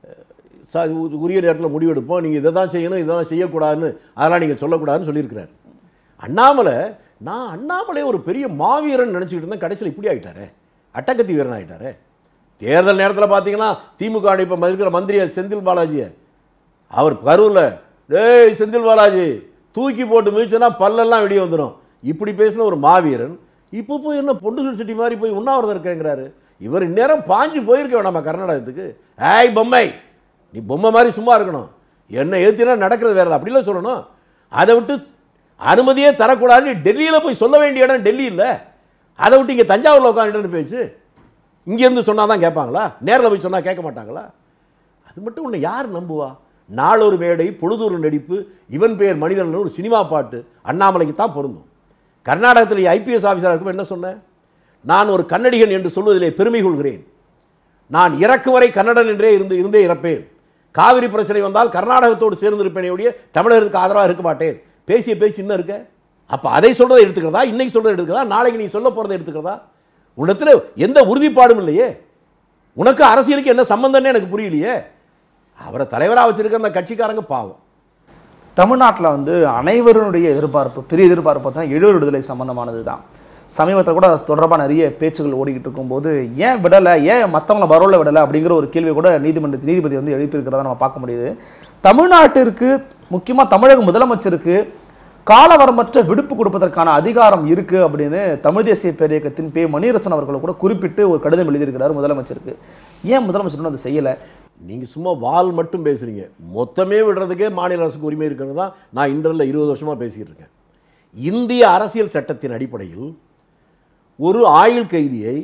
உரிய நேரத்தில் முடிவெடுப்போம் நீங்கள் இதை தான் செய்யணும் இதை தான் செய்யக்கூடாதுன்னு அதெல்லாம் நீங்கள் சொல்லக்கூடாதுன்னு சொல்லியிருக்கிறார் அண்ணாமலை நான் அண்ணாமலை ஒரு பெரிய மாவீரன் நினச்சிக்கிட்டு இருந்தேன் கடைசியில் இப்படி ஆகிட்டாரே அட்டக்கத்தி வீரன் ஆகிட்டாரே தேர்தல் நேரத்தில் பார்த்தீங்கன்னா திமுக இப்போ இருக்கிற மந்திரி செந்தில் பாலாஜியை அவர் கரூரில் டேய் செந்தில் பாலாஜி தூக்கி போட்டு மிதிச்சனா பல்லெல்லாம் வெளியே வந்துடும் இப்படி பேசின ஒரு மாவீரன் இப்போ போய் என்ன பொண்டுகள் சிட்டி மாதிரி போய் உண்ணாவிரதம் இருக்கேங்கிறாரு இவர் இந்நேரம் பாஞ்சு போயிருக்க வேணாமா கர்நாடகத்துக்கு ஏய் பொம்மை நீ பொம்மை மாதிரி சும்மா இருக்கணும் என்ன ஏற்றினா நடக்கிறது வேற அப்படிலாம் சொல்லணும் அதை விட்டு அனுமதியே தரக்கூடாதுன்னு டெல்லியில் போய் சொல்ல வேண்டிய இடம் டெல்லி இல்லை அதை விட்டு இங்கே தஞ்சாவூரில் உட்காந்துட்டு பேச்சு இங்கேருந்து சொன்னால் தான் கேட்பாங்களா நேரில் போய் சொன்னால் கேட்க மாட்டாங்களா அது மட்டும் உன்னை யார் நம்புவா நாளொரு மேடை பொழுதொரு நடிப்பு இவன் பெயர் மனிதன் ஒரு சினிமா பாட்டு அண்ணாமலைக்கு தான் பொருந்தும் கர்நாடகத்தில் ஐபிஎஸ் ஆஃபீஸராக இருக்கும் என்ன சொன்னேன் நான் ஒரு கன்னடிகன் என்று சொல்வதிலே பெருமை கொள்கிறேன் நான் இறக்கும் வரை கன்னடன் என்றே இருந்து இருந்தே இறப்பேன் காவிரி பிரச்சனை வந்தால் கர்நாடகத்தோடு சேர்ந்து இருப்பேனே ஒழிய தமிழருக்கு ஆதரவாக இருக்க மாட்டேன் பேசிய பேச்சு இன்னும் இருக்க அப்போ அதை சொல்றதை எடுத்துக்கிறதா இன்னைக்கு சொல்றதை எடுத்துக்கிறதா நாளைக்கு நீ சொல்ல போகிறதை எடுத்துக்கிறதா உன்னத்தில் எந்த உறுதிப்பாடும் இல்லையே உனக்கு அரசியலுக்கு என்ன சம்பந்தம்னு எனக்கு புரியலையே அவரை தலைவராக வச்சிருக்க அந்த கட்சிக்காரங்க பாவம் தமிழ்நாட்டில் வந்து அனைவருடைய எதிர்பார்ப்பு பெரிய எதிர்பார்ப்பு தான் எழுவர் விடுதலை சம்பந்தமானது தான் சமீபத்தில் கூட அது தொடர்பாக நிறைய பேச்சுகள் ஓடிக்கிட்டு இருக்கும்போது ஏன் விடலை ஏன் மற்றவங்கள பரோல விடலை அப்படிங்கிற ஒரு கேள்வி கூட நீதிமன்ற நீதிபதி வந்து எழுப்பியிருக்கிறதா நம்ம பார்க்க முடியுது தமிழ்நாட்டிற்கு முக்கியமாக தமிழக முதலமைச்சருக்கு காலவரம்பற்ற விடுப்பு கொடுப்பதற்கான அதிகாரம் இருக்கு அப்படின்னு தமிழ் தேசிய பேரியக்கத்தின் பே மணிரசன் அவர்கள் கூட குறிப்பிட்டு ஒரு கடிதம் எழுதியிருக்கிறார் முதலமைச்சருக்கு ஏன் முதலமைச்சர் இன்னும் அதை செய்யலை நீங்கள் சும்மா வால் மட்டும் பேசுகிறீங்க மொத்தமே விடுறதுக்கே மாநில அரசுக்கு உரிமை இருக்கிறது தான் நான் இன்டர்ல இருபது வருஷமாக பேசிக்கிட்டு இருக்கேன் இந்திய அரசியல் சட்டத்தின் அடிப்படையில் ஒரு ஆயுள் கைதியை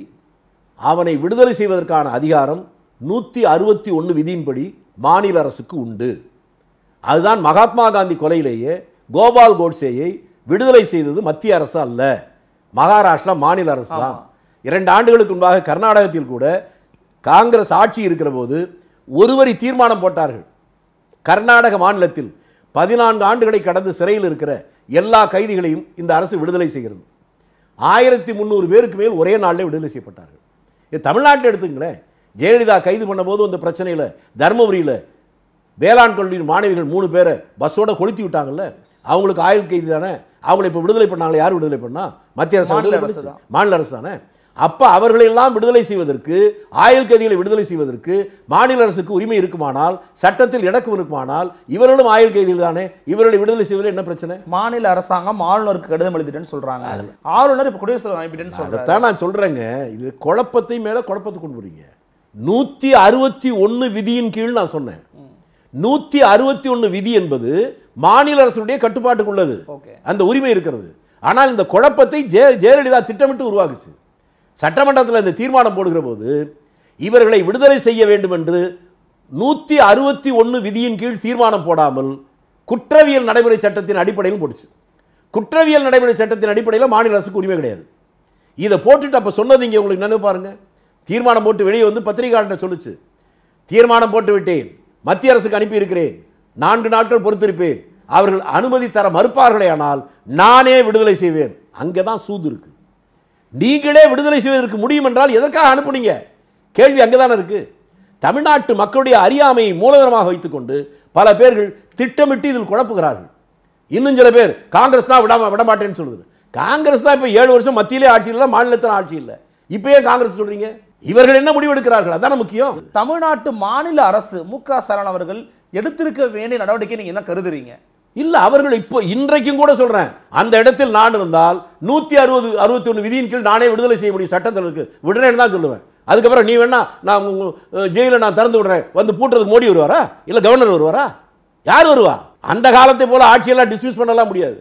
அவனை விடுதலை செய்வதற்கான அதிகாரம் நூற்றி அறுபத்தி ஒன்று விதியின்படி மாநில அரசுக்கு உண்டு அதுதான் மகாத்மா காந்தி கொலையிலேயே கோபால் கோட்சேயை விடுதலை செய்தது மத்திய அரசு அல்ல மகாராஷ்டிரா மாநில அரசு தான் இரண்டு ஆண்டுகளுக்கு முன்பாக கர்நாடகத்தில் கூட காங்கிரஸ் ஆட்சி இருக்கிற போது ஒருவரி தீர்மானம் போட்டார்கள் கர்நாடக மாநிலத்தில் பதினான்கு ஆண்டுகளை கடந்து சிறையில் இருக்கிற எல்லா கைதிகளையும் இந்த அரசு விடுதலை செய்கிறது ஆயிரத்தி முந்நூறு பேருக்கு மேல் ஒரே நாளில் விடுதலை செய்யப்பட்டார்கள் இது தமிழ்நாட்டில் எடுத்துங்களேன் ஜெயலலிதா கைது பண்ணும்போது அந்த பிரச்சனையில் தருமபுரியில் வேளாண் கல்லூரியின் மாணவிகள் மூணு பேரை பஸ்ஸோட கொளுத்தி விட்டாங்கல்ல அவங்களுக்கு ஆயுள் கைது தானே அவங்களை இப்போ விடுதலை பண்ணாங்களே யார் விடுதலை பண்ணா மத்திய அரசு மாநில விடுதலை அரசு பண்ணுச்சு. தான். மாநில அரசு தானே அப்போ அவர்களெல்லாம் விடுதலை செய்வதற்கு ஆயுள் கைதிகளை விடுதலை செய்வதற்கு மாநில அரசுக்கு உரிமை இருக்குமானால் சட்டத்தில் இணக்கம் இருக்குமானால் இவர்களும் ஆயுள் கைதிகள் தானே இவர்களை விடுதலை செய்வதில் என்ன பிரச்சனை மாநில அரசாங்கம் ஆளுநருக்கு கடிதம் எழுதிட்டேன்னு சொல்றாங்க ஆளுநர் இப்ப குடியரசுத் தலைவர் அனுப்பிட்டேன்னு சொல்றாரு அதைத்தான் நான் சொல்கிறேங்க இது குழப்பத்தை மேலே குழப்பத்தை கொண்டு வரீங்க நூற்றி அறுபத்தி ஒன்று விதியின் கீழ் நான் சொன்னேன் நூற்றி அறுபத்தி ஒன்று விதி என்பது மாநில அரசுடைய கட்டுப்பாட்டுக்குள்ளது ஓகே அந்த உரிமை இருக்கிறது ஆனால் இந்த குழப்பத்தை ஜெய ஜெயலலிதா திட்டமிட்டு உருவாக்குச்சு சட்டமன்றத்தில் இந்த தீர்மானம் போடுகிற போது இவர்களை விடுதலை செய்ய வேண்டும் என்று நூற்றி அறுபத்தி ஒன்று விதியின் கீழ் தீர்மானம் போடாமல் குற்றவியல் நடைமுறை சட்டத்தின் அடிப்படையில் போட்டுச்சு குற்றவியல் நடைமுறை சட்டத்தின் அடிப்படையில் மாநில அரசுக்கு உரிமை கிடையாது இதை போட்டுட்டு அப்போ சொன்னது இங்கே உங்களுக்கு நினைவு பாருங்க தீர்மானம் போட்டு வெளியே வந்து பத்திரிகையாளர்கிட்ட சொல்லுச்சு தீர்மானம் போட்டு விட்டேன் மத்திய அரசுக்கு அனுப்பி இருக்கிறேன் நான்கு நாட்கள் பொறுத்திருப்பேன் அவர்கள் அனுமதி தர மறுப்பார்களேயானால் நானே விடுதலை செய்வேன் அங்கே தான் சூது இருக்கு நீங்களே விடுதலை செய்வதற்கு முடியும் என்றால் எதற்காக அனுப்புனீங்க கேள்வி அங்கே தானே இருக்கு தமிழ்நாட்டு மக்களுடைய அறியாமையை மூலதனமாக வைத்துக்கொண்டு பல பேர்கள் திட்டமிட்டு இதில் குழப்புகிறார்கள் இன்னும் சில பேர் காங்கிரஸ் தான் விடாம விட மாட்டேன்னு சொல்லுது காங்கிரஸ் தான் இப்போ ஏழு வருஷம் மத்தியிலே ஆட்சி இல்லை மாநிலத்தில் ஆட்சி இல்லை இப்போ ஏன் காங்கிரஸ் சொல்றீங்க இவர்கள் என்ன முடிவு எடுக்கிறார்கள் அதான முக்கியம் தமிழ்நாட்டு மாநில அரசு மு க ஸ்டாலின் அவர்கள் எடுத்திருக்க வேண்டிய நடவடிக்கை நீங்க என்ன கருதுறீங்க இல்ல அவர்கள் இப்போ இன்றைக்கும் கூட சொல்றேன் அந்த இடத்தில் நான் இருந்தால் நூத்தி அறுபது அறுபத்தி ஒன்று விதியின் கீழ் நானே விடுதலை செய்ய முடியும் சட்டத்தில் இருக்கு விடுறேன்னு தான் சொல்லுவேன் அதுக்கப்புறம் நீ வேணா நான் உங்க ஜெயில நான் திறந்து விடுறேன் வந்து பூட்டுறதுக்கு மோடி வருவாரா இல்ல கவர்னர் வருவாரா யார் வருவா அந்த காலத்தை போல ஆட்சியெல்லாம் டிஸ்மிஸ் பண்ணலாம் முடியாது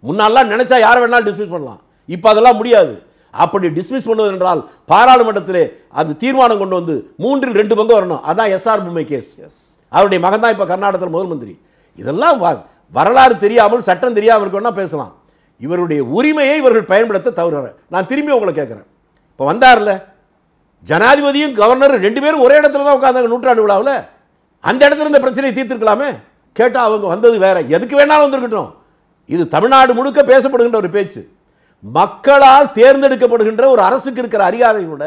முன்னாலாம் நினைச்சா யாரை வேணாலும் டிஸ்மிஸ் பண்ணலாம் இப்போ அதெல்லாம் முடியாது அப்படி டிஸ்மிஸ் பண்ணுவது என்றால் பாராளுமன்றத்திலே அது தீர்மானம் கொண்டு வந்து மூன்றில் ரெண்டு பங்கு வரணும் அதான் எஸ்ஆர் பொம்மை கேஸ் எஸ் அவருடைய மகன் தான் இப்போ கர்நாடகத்தில் முதல் மந்திரி இதெல்லாம் வ- வரலாறு தெரியாமல் சட்டம் தெரியாமல் இருக்கணும்னா பேசலாம் இவருடைய உரிமையை இவர்கள் பயன்படுத்த தவறுற நான் திரும்பி உங்களை கேட்குறேன் இப்போ வந்தார்ல ஜனாதிபதியும் கவர்னரும் ரெண்டு பேரும் ஒரே இடத்துல தான் உட்காந்தாங்க நூற்றாண்டு விழாவில் அந்த இடத்துல இந்த பிரச்சனையை தீர்த்திருக்கலாமே கேட்டால் அவங்க வந்தது வேற எதுக்கு வேணாலும் வந்திருக்கட்டும் இது தமிழ்நாடு முழுக்க பேசப்படுகின்ற ஒரு பேச்சு மக்களால் தேர்ந்தெடுக்கப்படுகின்ற ஒரு அரசுக்கு இருக்கிற அதிகாரியோட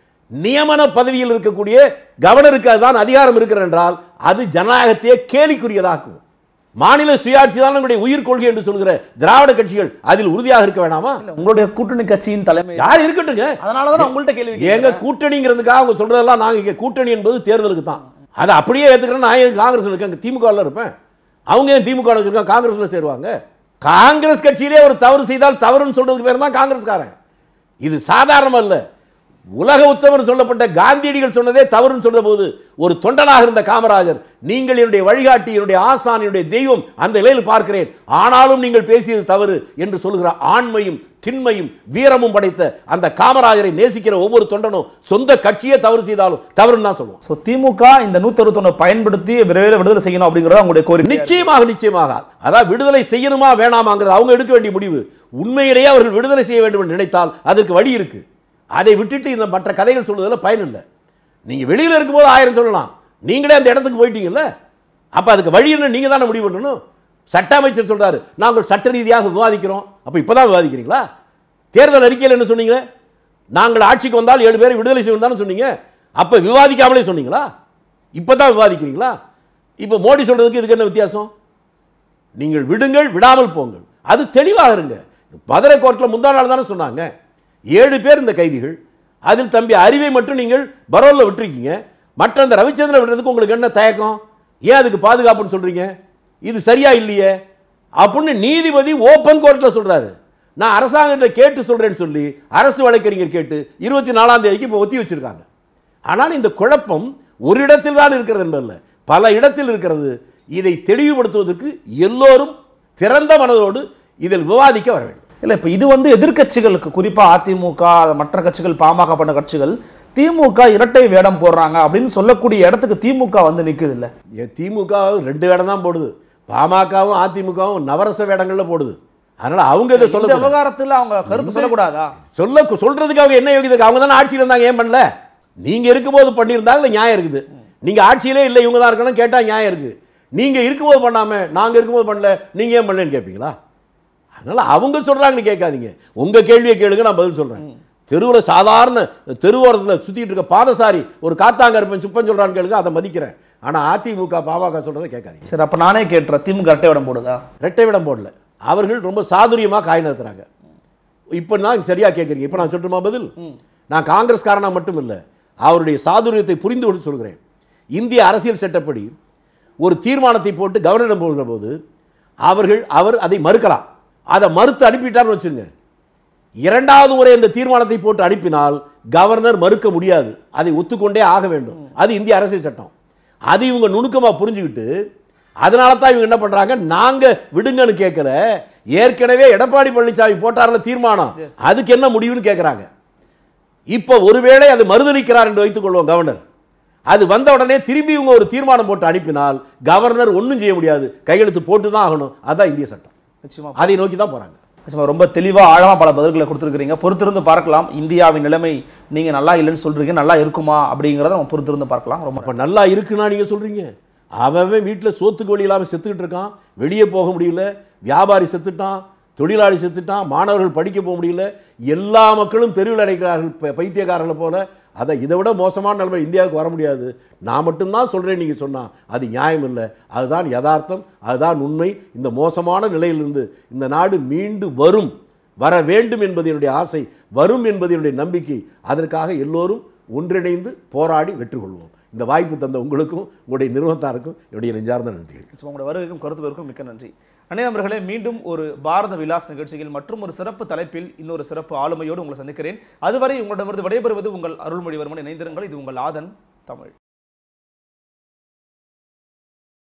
நியமன பதவியில் இருக்கக்கூடிய கவர்னருக்கு அதுதான் அதிகாரம் இருக்கிறது என்றால் அது ஜனநாயகத்தையே கேலிக்குரியதாக்கும் மாநில சுயாட்சி தான் நம்முடைய உயிர் கொள்கை என்று சொல்கிற திராவிட கட்சிகள் அதில் உறுதியாக இருக்க வேணாமா இல்ல உங்களுடைய கூட்டணி கட்சியின் தலைமை யார் இருக்கட்டுங்க அதனால தான் உங்கள்ட்ட கேள்வி எங்க கேட்கிறேன். கூட்டணிங்கிறதுக்காக அவங்க சொல்றதெல்லாம் நாங்க இங்க கூட்டணி என்பது தேர்தலுக்கு தான் அதை அப்படியே ஏத்துக்கிறேன் நான் ஏன் காங்கிரஸ் இருக்கேன் திமுகவில் இருப்பேன் அவங்க ஏன் திமுக வச்சிருக்காங்க காங்கிரஸ்ல சேருவாங்க காங்கிரஸ் கட்சியிலே ஒரு தவறு செய்தால் தவறுன்னு சொல்றதுக்கு பேர் தான் காங்கிரஸ்காரன் இது சாதாரணம் அல்ல உலக உத்தமர் சொல்லப்பட்ட காந்தியடிகள் சொன்னதே தவறுன்னு சொன்ன போது ஒரு தொண்டனாக இருந்த காமராஜர் நீங்கள் என்னுடைய வழிகாட்டி என்னுடைய ஆசான் என்னுடைய தெய்வம் அந்த நிலையில் பார்க்கிறேன் ஆனாலும் நீங்கள் பேசியது தவறு என்று சொல்லுகிற ஆண்மையும் திண்மையும் வீரமும் படைத்த அந்த காமராஜரை நேசிக்கிற ஒவ்வொரு தொண்டனும் சொந்த கட்சியே தவறு செய்தாலும் தவறுன்னு தான் சொல்லுவோம் ஸோ திமுக இந்த நூத்தி அறுபத்தொன்னு பயன்படுத்தி விரைவில் விடுதலை செய்யணும் அப்படிங்கறது உங்களுடைய கோரிக்கை நிச்சயமாக நிச்சயமாக அதாவது விடுதலை செய்யணுமா வேணாமாங்கிறது அவங்க எடுக்க வேண்டிய முடிவு உண்மையிலேயே அவர்கள் விடுதலை செய்ய வேண்டும் என்று நினைத்தால் அதற்கு வழி இருக்கு அதை விட்டுட்டு இந்த மற்ற கதைகள் சொல்வதில் பயன் இல்லை நீங்க வெளியில இருக்கும்போது ஆயிரம் சொல்லலாம் நீங்களே அந்த இடத்துக்கு போயிட்டீங்கல்ல அப்ப அதுக்கு வழி என்ன நீங்க தானே முடிவு பண்ணணும் சட்ட அமைச்சர் சொல்றாரு நாங்கள் சட்ட ரீதியாக விவாதிக்கிறோம் அப்ப இப்பதான் விவாதிக்கிறீங்களா தேர்தல் அறிக்கையில் என்ன சொன்னீங்க நாங்கள் ஆட்சிக்கு வந்தால் ஏழு பேரை விடுதலை செய்வோம் தானே சொன்னீங்க அப்ப விவாதிக்காமலே சொன்னீங்களா இப்பதான் விவாதிக்கிறீங்களா இப்போ மோடி சொல்றதுக்கு இதுக்கு என்ன வித்தியாசம் நீங்கள் விடுங்கள் விடாமல் போங்கள் அது தெளிவாக இருங்க மதுரை கோர்ட்டில் முந்தா நாள் தானே சொன்னாங்க ஏழு பேர் இந்த கைதிகள் அதில் தம்பி அறிவை மட்டும் நீங்கள் பரோலில் விட்டுருக்கீங்க மற்ற அந்த ரவிச்சந்திரன் விடுறதுக்கு உங்களுக்கு என்ன தயக்கம் ஏன் அதுக்கு பாதுகாப்புன்னு சொல்றீங்க இது சரியா இல்லையே அப்படின்னு நீதிபதி ஓப்பன் கோர்ட்டில் சொல்றாரு நான் அரசாங்கத்தை கேட்டு சொல்றேன்னு சொல்லி அரசு வழக்கறிஞர் கேட்டு இருபத்தி நாலாம் தேதிக்கு இப்போ ஒத்தி வச்சிருக்காங்க ஆனால் இந்த குழப்பம் ஒரு இடத்தில் தான் இருக்கிறது என்பதல்ல பல இடத்தில் இருக்கிறது இதை தெளிவுபடுத்துவதற்கு எல்லோரும் திறந்த மனதோடு இதில் விவாதிக்க வர வேண்டும் இல்ல இப்ப இது வந்து எதிர்க்கட்சிகளுக்கு குறிப்பா அதிமுக மற்ற கட்சிகள் பாமக பண்ண கட்சிகள் திமுக இரட்டை வேடம் போடுறாங்க அப்படின்னு சொல்லக்கூடிய இடத்துக்கு திமுக வந்து நிக்குது இல்ல ஏ, திமுக ரெண்டு வேடம் தான் போடுது பாமகவும் அதிமுகவும் நவரச வேடங்களில் போடுது அதனால அவங்க இதை இந்த சொல்ல விவகாரத்துல அவங்க கருத்து சொல்லக்கூடாதா சொல்ல சொல்றதுக்கு அவங்க என்ன யோகிதை இருக்கு? அவங்க தானே ஆட்சியில் இருந்தாங்க ஏன் பண்ணல நீங்க இருக்கும்போது பண்ணியிருந்தாங்க நியாயம் இருக்குது நீங்க ஆட்சியிலே இல்லை இவங்க தான் இருக்கணும் கேட்டா நியாயம் இருக்கு நீங்க இருக்கும்போது பண்ணாம நாங்க இருக்கும்போது பண்ணல நீங்க ஏன் பண்ணலன்னு கேட்பீங்களா அதனால அவங்க சொல்றாங்கன்னு கேட்காதீங்க உங்க கேள்வியை கேளுங்க நான் பதில் சொல்றேன் தெருவில் சாதாரண தெருவோரத்தில் சுத்திட்டு இருக்க பாதசாரி ஒரு காத்தாங்க இருப்பேன் சுப்பன் சொல்றான்னு கேளுங்க அதை மதிக்கிறேன் ஆனா அதிமுக பாமக சொல்றதை கேட்காதீங்க சரி அப்ப நானே கேட்டுறேன் திமுக இரட்டை வேடம் போடுதா ரெட்டை விடம் போடல அவர்கள் ரொம்ப சாதுரியமாக காய் நகர்த்துறாங்க இப்போ நான் சரியாக கேட்குறீங்க இப்போ நான் சொல்லட்டுமா பதில் நான் காங்கிரஸ்காரனா மட்டும் இல்லை அவருடைய சாதுரியத்தை புரிந்து கொண்டு சொல்கிறேன் இந்திய அரசியல் சட்டப்படி ஒரு தீர்மானத்தை போட்டு கவர்னரிடம் போகிற போது அவர்கள் அவர் அதை மறுக்கலாம் அதை மறுத்து அனுப்பிட்டார்னு வச்சுங்க இரண்டாவது முறை அந்த தீர்மானத்தை போட்டு அனுப்பினால் கவர்னர் மறுக்க முடியாது அதை ஒத்துக்கொண்டே ஆக வேண்டும் அது இந்திய அரசியல் சட்டம் அது இவங்க நுணுக்கமாக புரிஞ்சுக்கிட்டு அதனால தான் இவங்க என்ன பண்ணுறாங்க நாங்கள் விடுங்கன்னு கேட்கல ஏற்கனவே எடப்பாடி பழனிசாமி போட்டார்ல தீர்மானம் அதுக்கு என்ன முடிவுன்னு கேட்குறாங்க இப்போ ஒருவேளை அது மறுதளிக்கிறார் என்று வைத்துக் கொள்வோம் கவர்னர் அது வந்த உடனே திரும்பி இவங்க ஒரு தீர்மானம் போட்டு அனுப்பினால் கவர்னர் ஒன்றும் செய்ய முடியாது கையெழுத்து போட்டு தான் ஆகணும் அதான் இந்திய சட்டம் நிச்சயமா அதை நோக்கி தான் போகிறாங்க நிச்சயமா ரொம்ப தெளிவா ஆழமா பல பதில்களை கொடுத்துருக்கீங்க பொறுத்திருந்து பார்க்கலாம் இந்தியாவின் நிலைமை நீங்க நல்லா இல்லைன்னு சொல்றீங்க நல்லா இருக்குமா அப்படிங்கறத நம்ம பொறுத்திருந்து பார்க்கலாம் ரொம்ப அப்போ நல்லா இருக்குன்னா நீங்கள் சொல்கிறீங்க அவன் வீட்டில் சோத்துக்கு வழி இல்லாமல் செத்துக்கிட்டு இருக்கான் வெளியே போக முடியல வியாபாரி செத்துட்டான் தொழிலாளி செத்துட்டான் மாணவர்கள் படிக்க போக முடியல எல்லா மக்களும் தெருவில் அடைக்கிறார்கள் ப- பைத்தியக்காரர்களை போல அதை இதை விட மோசமான நிலைமை இந்தியாவுக்கு வர முடியாது நான் மட்டும்தான் சொல்கிறேன் நீங்கள் சொன்னால் அது நியாயம் இல்லை அதுதான் யதார்த்தம் அதுதான் உண்மை இந்த மோசமான நிலையிலிருந்து இந்த நாடு மீண்டு வரும் வர வேண்டும் என்பது என்னுடைய ஆசை வரும் என்பது என்னுடைய நம்பிக்கை அதற்காக எல்லோரும் ஒன்றிணைந்து போராடி வெற்றி கொள்வோம் இந்த வாய்ப்பு தந்த உங்களுக்கும் உங்களுடைய நிறுவனத்தாருக்கும் என்னுடைய நெஞ்சார்ந்த நன்றிகள் நிச்சயமா உங்களுடைய வருகைக்கும் கருத்துவருக்கும் மிக்க நன்றி அண்ணே நண்பர்களே மீண்டும் ஒரு பாரத விலாஸ் நிகழ்ச்சியில் மற்றும் ஒரு சிறப்பு தலைப்பில் இன்னொரு சிறப்பு ஆளுமையோடு உங்களை சந்திக்கிறேன் அதுவரை உங்களிடமிருந்து விடைபெறுவது உங்கள் அருள்மொழிவர்மன் இணைந்திருங்கள் இது உங்கள் ஆதன் தமிழ்